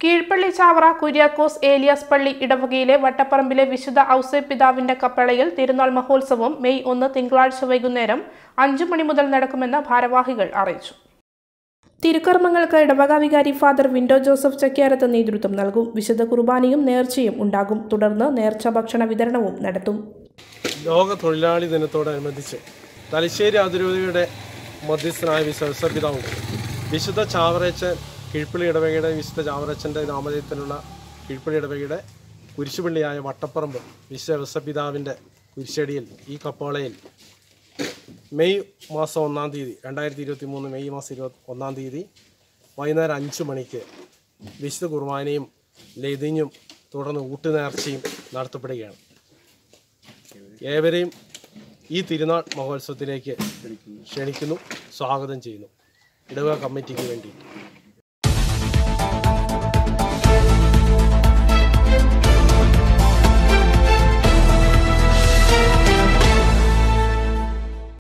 കീഴ്പള്ളി ചാവറ കുര്യാക്കോസ് ഏലിയാസ് പള്ളി ഇടവകയിലെ വട്ടപ്പറമ്പിലെ വിശുദ്ധ ഔസേ പിതാവിന്റെ കപ്പളയിൽ തിരുനാൾ മഹോത്സവം മെയ് ഒന്ന് തിങ്കളാഴ്ച വൈകുന്നേരം അഞ്ചു മണി മുതൽ നടക്കുമെന്ന് ഭാരവാഹികൾ അറിയിച്ചു തിരുക്കർമ്മങ്ങൾക്ക് ഇടവക വികാരി ഫാദർ വിൻഡോ ജോസഫ് ചക്യാരത്ത് നേതൃത്വം നൽകും വിശുദ്ധ കുർബാനയും നേർച്ചയും ഉണ്ടാകും തുടർന്ന് നേർച്ച ഭക്ഷണ വിതരണവും നടത്തും ലോക തൊഴിലാളി ദിനത്തോടനുബന്ധിച്ച് തലശ്ശേരി അതിരൂപതയുടെ മധ്യസ്ഥനായ വിശ്വസ പിതാവും വിശുദ്ധ ചാവറച്ചൻ കീഴ്പ്പള്ളി ഇടവകയുടെ വിശുദ്ധ ചാവറച്ചൻ്റെ നാമധേയത്തിലുള്ള കീഴ്പ്പള്ളി ഇടവകയുടെ കുരിശുപള്ളിയായ വട്ടപ്പറമ്പ് വിശ്വ പിതാവിൻ്റെ കുരിശടിയിൽ ഈ കപ്പോളയിൽ മെയ് മാസം ഒന്നാം തീയതി രണ്ടായിരത്തി ഇരുപത്തി മൂന്ന് മെയ് മാസം ഇരുപത്തി ഒന്നാം തീയതി വൈകുന്നേരം അഞ്ച് മണിക്ക് വിശുദ്ധ കുർബാനയും ലതിഞ്ഞും തുടർന്ന് ഊട്ടുനേർച്ചയും നടത്തപ്പെടുകയാണ് ഏവരെയും ഈ തിരുനാൾ മഹോത്സവത്തിലേക്ക് ക്ഷണിക്കുന്നു സ്വാഗതം ചെയ്യുന്നു ഇടവക കമ്മിറ്റിക്ക് വേണ്ടി